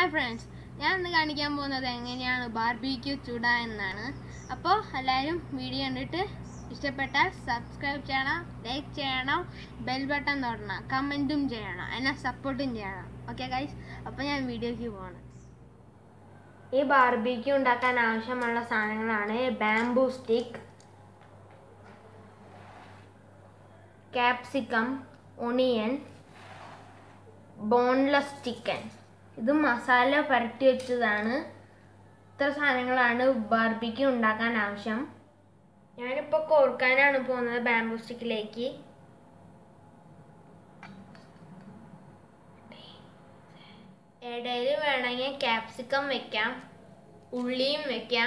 hi friends ഞാൻ ഇന്ന് കാണിക്കാൻ പോകുന്നത് എങ്ങനെയാണ് ബാർബിക്യൂ ചൂട എന്നാണ് അപ്പോൾ എല്ലാവരും വീഡിയോ കണ്ടിട്ട് ഇഷ്ടപ്പെട്ടാൽ സബ്സ്ക്രൈബ് ചെയ്യണം ലൈക്ക് ചെയ്യണം ബെൽ ബട്ടൺ തൊടണം കമൻറ്റും ചെയ്യണം എന്നെ സപ്പോർട്ടും ചെയ്യണം ഓക്കെ ഗൈസ് അപ്പോൾ ഞാൻ വീഡിയോയ്ക്ക് പോകണം ഈ ബാർബിക്യൂ ഉണ്ടാക്കാൻ ആവശ്യമുള്ള സാധനങ്ങളാണ് bamboo stick capsicum onion boneless chicken ഇത് മസാല പുരട്ടി വെച്ചതാണ് ഇത്ര സാധനങ്ങളാണ് ബാർബിക്ക് ഉണ്ടാക്കാൻ ആവശ്യം ഞാനിപ്പോൾ കോർക്കാനാണ് പോകുന്നത് ബാംബൂ സ്റ്റിക്കിലേക്ക് ഇടയിൽ വേണമെങ്കിൽ ക്യാപ്സിക്കം വെക്കാം ഉള്ളിയും വെക്കാം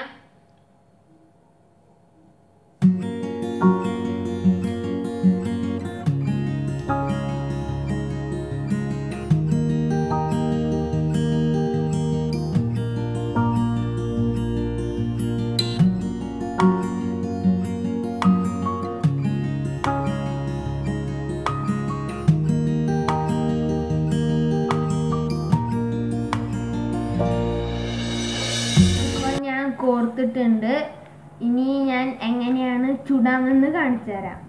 ഇപ്പോൾ ഞാൻ കോർത്തിട്ടുണ്ട് ഇനി ഞാൻ എങ്ങനെയാണ് ചുടാമെന്ന് കാണിച്ചു തരാം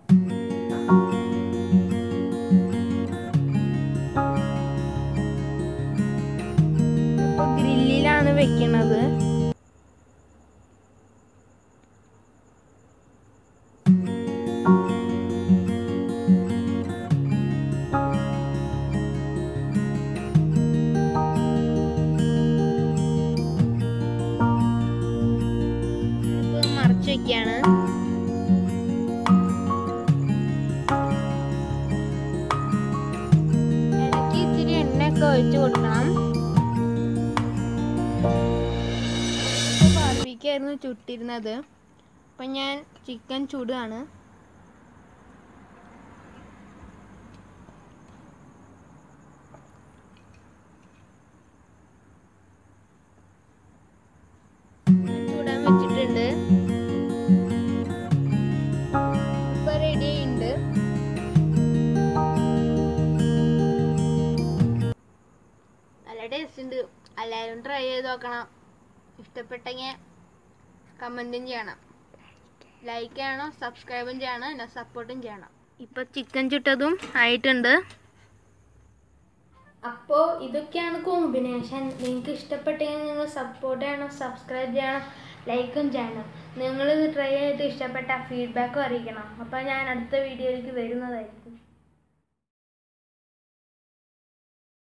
ഇപ്പോൾ ഗ്രില്ലിലാണ് വെക്കുന്നത് ഇപ്പോൾ മറച്ചു വെക്കുകയാണ് ഇടയ്ക്ക് ഇച്ചിരി എണ്ണയൊക്കെ ഒഴിച്ച് കൊടുക്കണം ബാർബിക്കായിരുന്നു ചുട്ടിരുന്നത് അപ്പം ഞാൻ ചിക്കൻ ചുടുകയാണ് ചൂടാൻ വെച്ചിട്ടുണ്ട് ഇപ്പൊ റെഡി ആയിട്ടുണ്ട് നല്ല ടേസ്റ്റ് ഉണ്ട് എല്ലാവരും ട്രൈ ചെയ്ത് നോക്കണം ഇഷ്ടപ്പെട്ടെങ്കിൽ കമൻറ്റും ചെയ്യണം ലൈക്ക് ചെയ്യണം സബ്സ്ക്രൈബും ചെയ്യണം എന്നെ സപ്പോർട്ടും ചെയ്യണം ഇപ്പൊ ചിക്കൻ ചുട്ടതും ആയിട്ടുണ്ട് അപ്പോൾ ഇതൊക്കെയാണ് കോമ്പിനേഷൻ നിങ്ങൾക്ക് ഇഷ്ടപ്പെട്ടെങ്കിൽ നിങ്ങൾ സപ്പോർട്ട് ചെയ്യണം സബ്സ്ക്രൈബ് ചെയ്യണം ലൈക്കും ചെയ്യണം നിങ്ങൾ ഇത് ട്രൈ ചെയ്തിട്ട് ഇഷ്ടപ്പെട്ട ഫീഡ്ബാക്കും അറിയിക്കണം അപ്പോൾ ഞാൻ അടുത്ത വീഡിയോയിലേക്ക് വരുന്നതായിരിക്കും